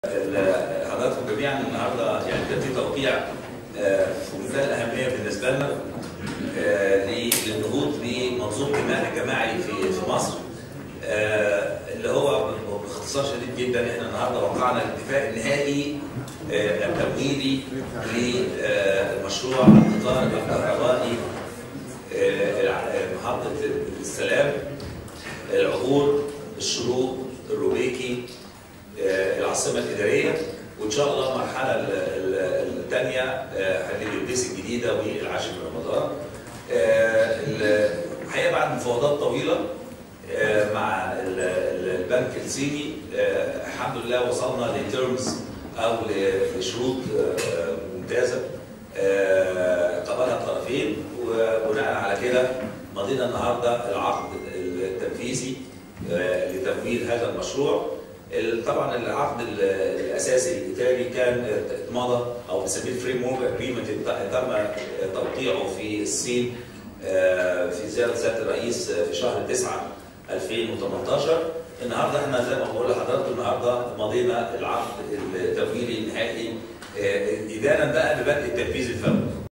حضراتكم جميعا النهارده يعني كان في توقيع آه، في منتهى الاهميه بالنسبه لنا آه، للنهوض بمنظوم بناء جماعي في في مصر آه، اللي هو باختصار شديد جدا احنا النهارده وقعنا الاتفاق النهائي آه، التمويلي لمشروع القطار الكهربائي آه، الع- محطه السلام العبور الشروق الروبيكي آه، العاصمه الاداريه وان شاء الله المرحله الثانيه هنبتدي البيس الجديده والعاشر من رمضان. آه، ال- الحقيقه بعد مفاوضات طويله آه، مع ال- ال- البنك الصيني آه، الحمد لله وصلنا لتيرمز او ل- لشروط آه، ممتازه آه، قبلها الطرفين وبناء على كده مضينا النهارده العقد التنفيذي آه، لتمويل هذا المشروع ال- طبعا العقد ال- الاساسي الايطالي كان اتمضى او بنسميه الفريم ورك اجريمنت تم توقيعه في الصين آه، في زياره سياده الرئيس في شهر 9 2018 النهارده احنا زي ما بقول لحضراتكم النهارده مضينا العقد التمويلي النهائي آه، ادانا بقى ببدء التنفيذ الفوري